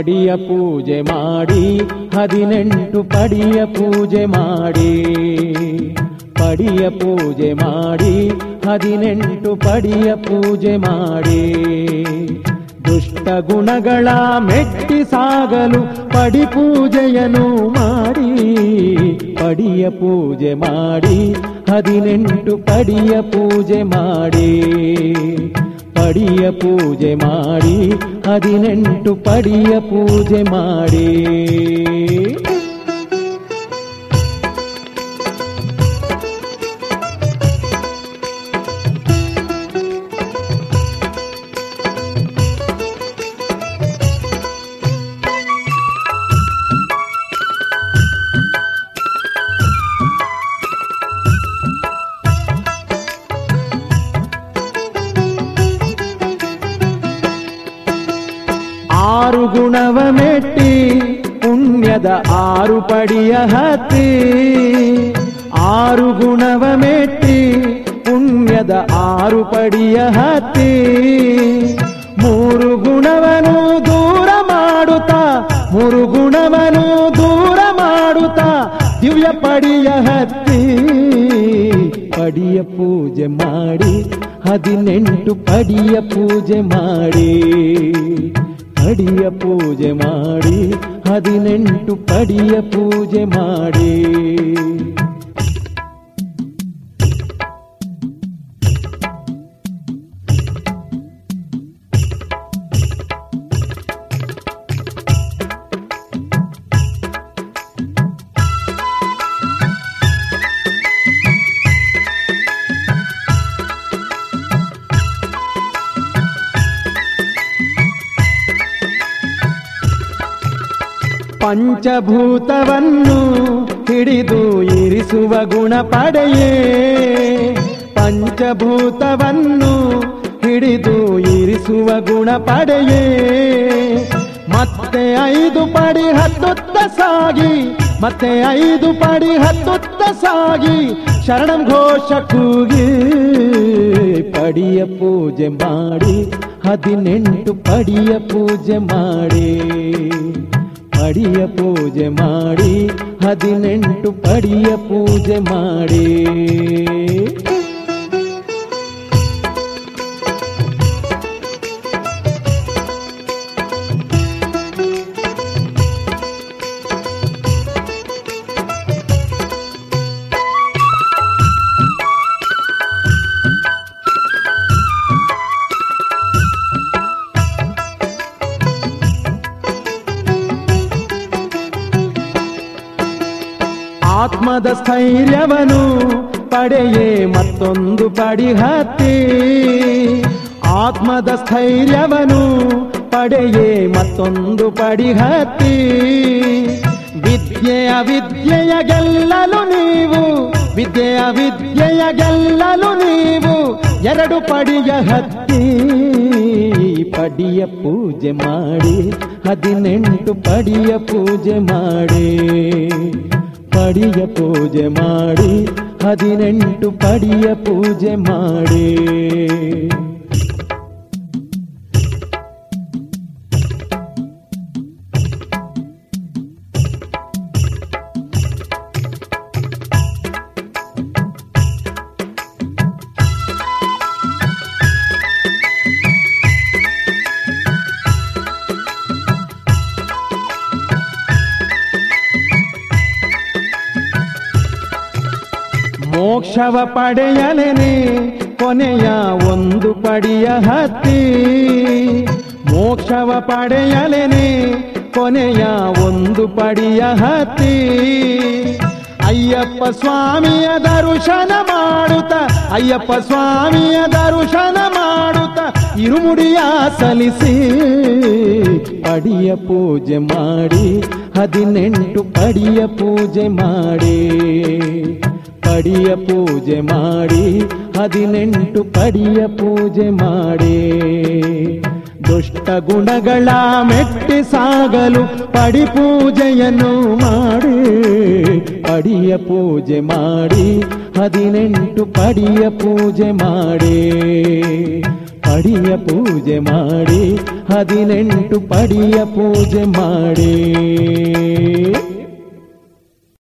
ಪಡಿಯ ಪೂಜೆ ಮಾಡಿ ಹದಿನೆಂಟು ಪಡಿಯ ಪೂಜೆ ಮಾಡಿ ಪಡಿಯ ಪೂಜೆ ಮಾಡಿ ಹದಿನೆಂಟು ಪಡಿಯ ಪೂಜೆ ಮಾಡಿ ದುಷ್ಟ ಗುಣಗಳ ಮೆಟ್ಟಿ ಸಾಗಲು ಪಡಿ ಪೂಜೆಯನ್ನು ಮಾಡಿ ಪಡಿಯ ಪೂಜೆ ಮಾಡಿ ಹದಿನೆಂಟು ಪಡಿಯ ಪೂಜೆ ಮಾಡಿ ಪಡಿಯ ಪೂಜೆ ಮಾಡಿ ಹದಿನೆಂಟು ಪಡಿಯ ಪೂಜೆ ಮಾಡಿ ಆರು ಗುಣವ ಮೆಟ್ಟಿ ಪುಣ್ಯದ ಆರು ಪಡಿಯ ಹತ್ತಿ ಆರು ಗುಣವ ಮೆಟ್ಟಿ ಪುಣ್ಯದ ಆರು ಪಡಿಯ ಹತ್ತಿ ಮೂರು ಗುಣವನು ದೂರ ಮಾಡುತ್ತಾ ಮೂರು ಗುಣವನು ದೂರ ಮಾಡುತ್ತಾ ದಿವ್ಯ ಪಡಿಯ ಹತ್ತಿ ಪಡಿಯ ಪೂಜೆ ಮಾಡಿ ಹದಿನೆಂಟು ಪಡಿಯ ಪೂಜೆ ಮಾಡಿ ಪಡಿಯ ಪೂಜೆ ಮಾಡಿ ಹದಿನೆಂಟು ಪಡಿಯ ಪೂಜೆ ಮಾಡಿ ಪಂಚಭೂತವನ್ನು ಹಿಡಿದು ಇರಿಸುವ ಗುಣ ಪಡೆಯೇ ಪಂಚಭೂತವನ್ನು ಹಿಡಿದು ಇರಿಸುವ ಗುಣ ಪಡೆಯೇ ಮತ್ತೆ ಐದು ಪಡಿ ಹತ್ತುತ್ತ ಸಾಗಿ ಮತ್ತೆ ಐದು ಪಡಿ ಹತ್ತುತ್ತ ಸಾಗಿ ಶರಣಂ ಘೋಷ ಕೂಗಿ ಪಡಿಯ ಪೂಜೆ ಮಾಡಿ ಹದಿನೆಂಟು ಪಡಿಯ ಪೂಜೆ ಮಾಡಿ ಪಡಿಯ ಪೂಜೆ ಮಾಡಿ ಹದಿನೆಂಟು ಪಡಿಯ ಪೂಜೆ ಮಾಡಿ ಆತ್ಮದ ಸ್ಥೈರ್ಯವನು ಪಡೆಯೇ ಮತ್ತೊಂದು ಪಡಿ ಹತ್ತಿ ಆತ್ಮದ ಸ್ಥೈರ್ಯವನು ಪಡೆಯೇ ಮತ್ತೊಂದು ಪಡಿ ಹತ್ತಿ ವಿದ್ಯೆಯ ವಿದ್ಯೆಯ ಗೆಲ್ಲಲು ನೀವು ವಿದ್ಯೆಯ ವಿದ್ಯೆಯ ಗೆಲ್ಲಲು ನೀವು ಎರಡು ಪಡಿಯ ಹತ್ತಿ ಪಡಿಯ ಪೂಜೆ ಮಾಡಿ ಹದಿನೆಂಟು ಪಡಿಯ ಪೂಜೆ ಮಾಡಿ ಪಡಿಯ ಪೂಜೆ ಮಾಡಿ ಹದಿನೆಂಟು ಪಡಿಯ ಪೂಜೆ ಮಾಡಿ ಮೋಕ್ಷವ ಪಡೆಯಲೇನೆ ಕೊನೆಯ ಒಂದು ಪಡಿಯ ಹತ್ತಿ ಮೋಕ್ಷವ ಪಡೆಯಲೇನೆ ಕೊನೆಯ ಒಂದು ಪಡಿಯ ಹತ್ತಿ ಅಯ್ಯಪ್ಪ ಸ್ವಾಮಿಯ ದರ್ಶನ ಮಾಡುತ್ತ ಅಯ್ಯಪ್ಪ ಸ್ವಾಮಿಯ ದರ್ಶನ ಮಾಡುತ್ತ ಇರುಮುಡಿಯ ಸಲ್ಲಿಸಿ ಪಡಿಯ ಪೂಜೆ ಮಾಡಿ ಹದಿನೆಂಟು ಪಡಿಯ ಪೂಜೆ ಮಾಡಿ ಪಡಿಯ ಪೂಜೆ ಮಾಡಿ ಹದಿನೆಂಟು ಪಡಿಯ ಪೂಜೆ ಮಾಡಿ ದುಷ್ಟ ಗುಣಗಳ ಮೆಟ್ಟಿ ಸಾಗಲು ಪಡಿ ಪೂಜೆಯನ್ನು ಮಾಡಿ ಪಡಿಯ ಪೂಜೆ ಮಾಡಿ ಹದಿನೆಂಟು ಪಡಿಯ ಪೂಜೆ ಮಾಡಿ ಪಡಿಯ ಪೂಜೆ ಮಾಡಿ ಹದಿನೆಂಟು ಪಡಿಯ ಪೂಜೆ ಮಾಡಿ